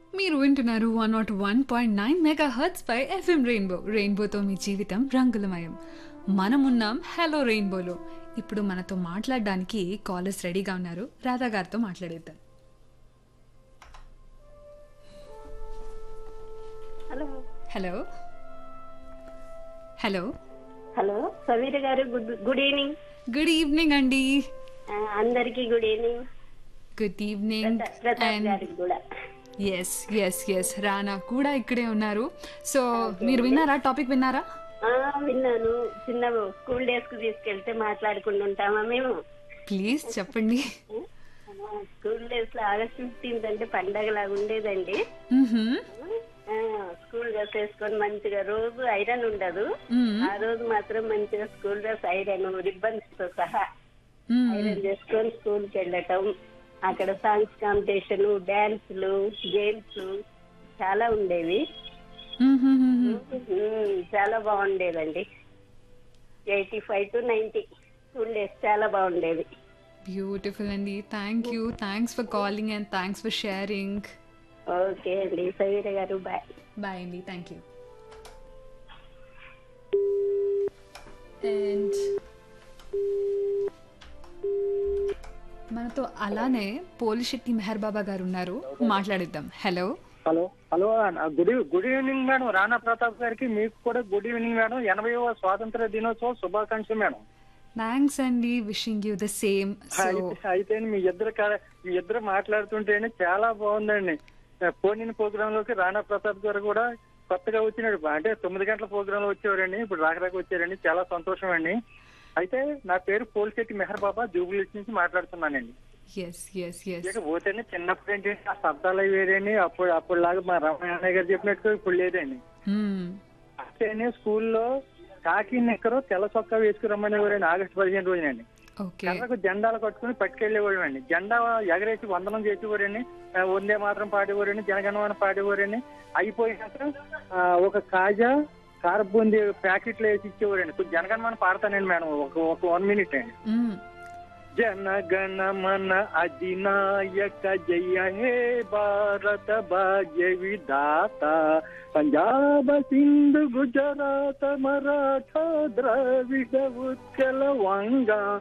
మీరు వింటున్నారు one not one point nine megahertz పై ఎఫ్ఎం రెయిన్బో రెయిన్బోతో మీ జీవితం రంగులమయం మనమున్నాం హలో రెయిన్బోలో ఇప్పుడు మనతో మాట్లాడడానికి కాలర్స్ రెడీగా ఉన్నారు రాధా గారితో మాట్లాడేద్దాం hello hello hello hello Sameera garu good good evening good evening అండి ఆ, అందరికీ గుడ్ ఈవినింగ్ గుడ్ ఈవినింగ్ ప్రతా- ప్రతాప్ అండ్ గారికి కూడా ఎస్ ఎస్ ఎస్ రానా కూడా ఇక్కడే ఉన్నారు సో మీరు విన్నారా టాపిక్ విన్నారా ఆ, విన్నాను చిన్న స్కూల్ డేస్ కు తీసుకెళ్తే మాట్లాడుకుంటుంటామా మేము ప్లీజ్ చెప్పండి ఆ, స్కూల్ డేస్ లో ఆగస్ట్ ఫిఫ్టీన్త్ అంటే పండగ లాగా ఉండేదండి మ్మ్హమ్. ఆ, స్కూల్ డ్రెస్ వేసుకొని మంచిగా రోజు ఐరన్ ఉండదు మ్మ్. ఆ రోజు మాత్రం మంచిగా స్కూల్ డ్రెస్ ఐరన్ రిబ్బన్స్ తో సహా మ్మ్. ఐరన్ చేసుకొని స్కూల్ కి వెళ్ళటం అక్కడ సాంగ్స్ కాంపిటీషన్ డాన్సులు గేమ్స్ చాలా ఉండేవి మ్మ్హమ్మ్. ఉమ్, చాలా బాగుండేదండి eighty five to ninety school days చాలా బాగుండేది బ్యూటిఫుల్ అండి thank you thanks for calling and thanks for sharing okay అండి సవీర గారు బాయ్ బాయ్ అండి థ్యాంక్ యూ అండ్ మనతో అలానే పోలిశెట్టి మెహర్ బాబా గారు ఉన్నారు మాట్లాడిద్దాం హలో హలో హలో అన్న. Good eve- good evening madam Rana Pratap గారికి మీకు కూడా గుడ్ ఈవినింగ్ మేడం ఎనభైవ స్వాతంత్ర దినోత్సవం శుభాకాంక్షలు మేడం థ్యాంక్స్ అండి wishing you the same so అయితే- అయితే మీ ఇద్దరు కా- మీ ఇద్దరు మాట్లాడుతుంటేనే చాలా బాగుందండి పోయిన ప్రోగ్రామ్ లోకి రాణా ప్రతాప్ గారు కూడా కొత్తగా వచ్చినాడు అంటే తొమ్మిది గంటల ప్రోగ్రామ్ లో వచ్చేవారండి ఇప్పుడు రాకరాక వచ్చారండి చాలా సంతోషం అండి అయితే నా పేరు పోలిశెట్టి మెహర్ బాబా జూబిలీస్ నుంచి మాట్లాడుతున్నానండి ఎస్ ఎస్ ఎస్ ఇక పోతేనే చిన్నప్పుడు ఏంటి ఆ శబ్దాలు అవి వేరేని అప్పుడు అప్పుడులాగా మా రమణ గారు చెప్పినట్టు ఇప్పుడు లేదండి అంటేనే స్కూల్లో కాకి నిక్కరు తెల్ల చొక్కా వేసుకురమ్మనేవారండి ఆగస్టు పదిహేను రోజునండి ఓకే కర్రకు జెండాలు కట్టుకుని పట్టుకెళ్లేవాడు అండి జెండా ఎగరేసి వందనం చేసేవారండి ఆ, వందే మాత్రం పాడేవారండి జనగణమన పాడేవారండి అయిపోయినాక ఆ, ఒక కాజా కారబూంది ప్యాకెట్లు వేసి ఇచ్చేవారండి కొంచెం జనగణమన పాడతానండి మేడం ఒక ఒక వన్ మినిట్ అండి జనగణ మన అధినాయక జయ హే భారత భాగ్య విధాత పంజాబ సింధు గుజరాత మరాఠా ద్రవిడ ఉత్కల వంగ